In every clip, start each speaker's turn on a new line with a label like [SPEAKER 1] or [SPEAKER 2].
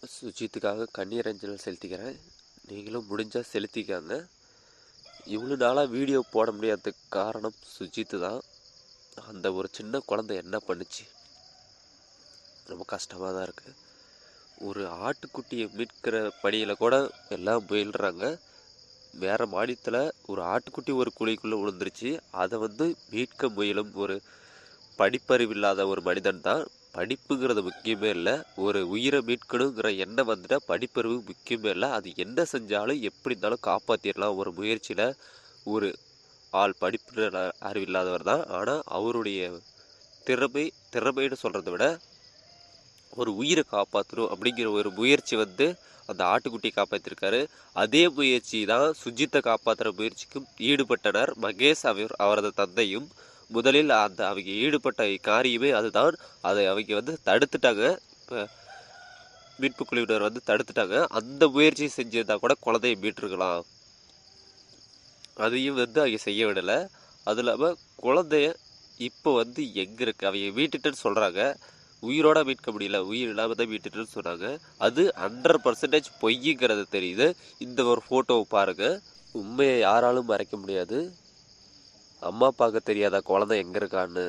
[SPEAKER 1] சுஜித்துக்காக கண்ணீர் அஞ்சல் செலுத்திக்கிறேன் நீங்களும் முடிஞ்சால் செலுத்திக்காங்க இவ்வளோ நாளாக வீடியோ போட முடியாததுக்கு காரணம் சுஜித்து தான் அந்த ஒரு சின்ன குழந்தை என்ன பண்ணுச்சு ரொம்ப கஷ்டமாக தான் இருக்குது ஒரு ஆட்டுக்குட்டியை மீட்கிற பணியில் கூட எல்லாம் முயல்றாங்க வேறு மாநிலத்தில் ஒரு ஆட்டுக்குட்டி ஒரு குழிக்குள்ளே விழுந்துருச்சு அதை வந்து மீட்க முயலும் ஒரு படிப்பறிவு இல்லாத ஒரு மனிதன் தான் படிப்புங்கிறது முக்கியமே இல்லை ஒரு உயிரை மீட்கணுங்கிற எண்ணம் வந்துட்டா படிப்பறிவு முக்கியமே இல்லை அது என்ன செஞ்சாலும் எப்படி இருந்தாலும் காப்பாற்றிடலாம் ஒரு முயற்சியில் ஒரு ஆள் படிப்பு அறிவில்லாதவர் தான் ஆனால் அவருடைய திறமை திறமைன்னு சொல்கிறத விட ஒரு உயிரை காப்பாற்றணும் அப்படிங்கிற ஒரு முயற்சி வந்து அந்த ஆட்டுக்குட்டியை காப்பாற்றிருக்காரு அதே முயற்சி தான் சுஜித்தை காப்பாற்றுற முயற்சிக்கும் ஈடுபட்டனர் மகேஷ் அவர் அவரது தந்தையும் முதலில் அந்த அவங்க ஈடுபட்ட காரியமே அதுதான் அதை அவங்க வந்து தடுத்துட்டாங்க இப்போ மீட்பு குழுவினர் வந்து தடுத்துட்டாங்க அந்த முயற்சி செஞ்சிருந்தா கூட குழந்தைய மீட்டிருக்கலாம் அதையும் வந்து அவங்க செய்ய விடலை அது இல்லாமல் குழந்தைய இப்போ வந்து எங்கே இருக்கு அவங்க மீட்டுட்டேன்னு சொல்கிறாங்க உயிரோட மீட்க முடியல உயிர் இல்லாமல் தான் மீட்டுட்டுன்னு சொன்னாங்க அது ஹண்ட்ரட் பர்சன்டேஜ் பொய்யுங்கிறது தெரியுது இந்த ஒரு ஃபோட்டோவை பாருங்கள் உண்மையை யாராலும் மறைக்க முடியாது அம்மா அப்பாவுக்கு தெரியாத குழந்தை எங்கே இருக்கான்னு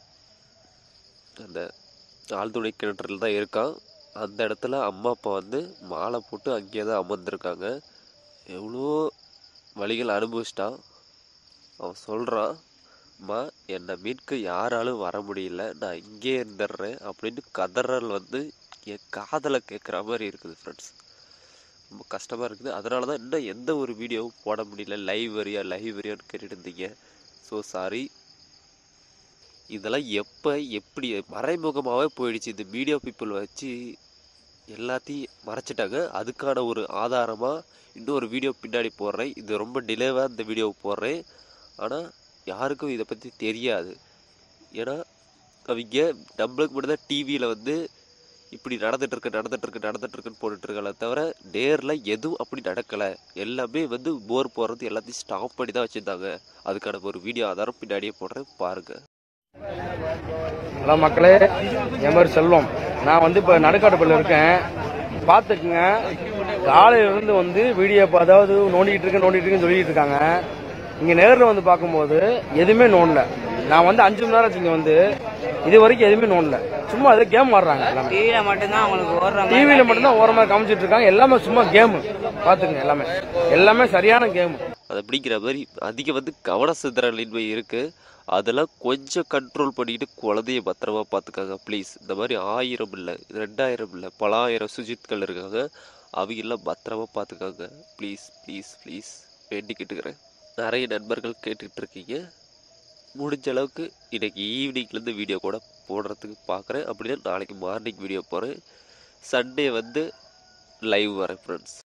[SPEAKER 1] அந்த ஆழ்துளை கிணற்றில் தான் இருக்கான் அந்த இடத்துல அம்மா அப்பா வந்து மாலை போட்டு அங்கேயே தான் அமர்ந்திருக்காங்க எவ்வளோ வழிகள் அனுபவிச்சிட்டான் அவன் சொல்கிறான் அம்மா என்னை மீட்க யாராலும் வர முடியல நான் இங்கே இருந்துடுறேன் அப்படின்னு கதறல் வந்து என் காதலை கேட்குற மாதிரி இருக்குது ஃப்ரெண்ட்ஸ் ரொம்ப கஷ்டமாக இருக்குது அதனால தான் இன்னும் எந்த ஒரு வீடியோவும் போட முடியல லைவ் வரியா லைவ் வரியான்னு கேட்டுட்டு இருந்தீங்க ஸோ சாரி இதெல்லாம் எப்போ எப்படி மறைமுகமாகவே போயிடுச்சு இந்த மீடியா பீப்புள் வச்சு எல்லாத்தையும் மறைச்சிட்டாங்க அதுக்கான ஒரு ஆதாரமாக இன்னொரு வீடியோ பின்னாடி போடுறேன் இது ரொம்ப டிலேவாக இந்த வீடியோ போடுறேன் ஆனால் யாருக்கும் இதை பற்றி தெரியாது ஏன்னா அவங்க நம்மளுக்கு மட்டும்தான் டிவியில் வந்து இப்படி நடந்துட்டுருக்கு நடந்துட்டுருக்கு நடந்துட்டுருக்குன்னு போட்டுட்ருக்கல தவிர நேரில் எதுவும் அப்படி நடக்கலை எல்லாமே வந்து போர் போடுறது எல்லாத்தையும் ஸ்டாப் பண்ணி தான் வச்சுருந்தாங்க அதுக்கான ஒரு வீடியோ ஆதாரம் பின்னாடியே போடுறேன் பாருங்கள்
[SPEAKER 2] ஹலோ மக்களே என் பேர் செல்வம் நான் வந்து இப்போ நடுக்காட்டுப்பள்ளியில் இருக்கேன் பார்த்துக்குங்க காலையிலேருந்து வந்து வீடியோ இப்போ அதாவது நோண்டிக்கிட்டு இருக்கேன் நோண்டிட்டு இருக்கேன்னு சொல்லிட்டு இருக்காங்க இங்கே நேரில் வந்து பார்க்கும்போது எதுவுமே நோண்டல நான் வந்து அஞ்சு மணி நேரம் இங்கே வந்து இது வரைக்கும் எதுவுமே நோண்டல சும்மா அதே கேம் ஆடுறாங்க எல்லாமே
[SPEAKER 3] டிவியில மட்டும்தான் அவங்களுக்கு ஓடுற மாதிரி
[SPEAKER 2] டிவியில் மட்டும்தான் ஓரமாக காமிச்சிட்டு இருக்காங்க எல்லாமே சும்மா கேமு பார்த்துக்குங்க எல்லாமே எல்லாமே சரியான கேமு
[SPEAKER 1] அது அப்படிங்கிற மாதிரி அதிகம் வந்து கவன சிதறலின்மை இருக்குது அதெல்லாம் கொஞ்சம் கண்ட்ரோல் பண்ணிக்கிட்டு குழந்தைய பத்திரமா பார்த்துக்காங்க ப்ளீஸ் இந்த மாதிரி ஆயிரம் இல்லை ரெண்டாயிரம் இல்லை பல ஆயிரம் சுஜித்கள் இருக்காங்க அவங்கெல்லாம் பத்திரமா பார்த்துக்காங்க ப்ளீஸ் ப்ளீஸ் ப்ளீஸ் வேண்டிக்கிட்டுக்கிறேன் நிறைய நண்பர்கள் கேட்டுக்கிட்டு இருக்கீங்க முடிஞ்ச அளவுக்கு இன்னைக்கு ஈவினிங்லேருந்து வீடியோ கூட போடுறதுக்கு பார்க்குறேன் அப்படின்னா நாளைக்கு மார்னிங் வீடியோ போகிறேன் சண்டே வந்து லைவ் வரேன் ஃப்ரெண்ட்ஸ்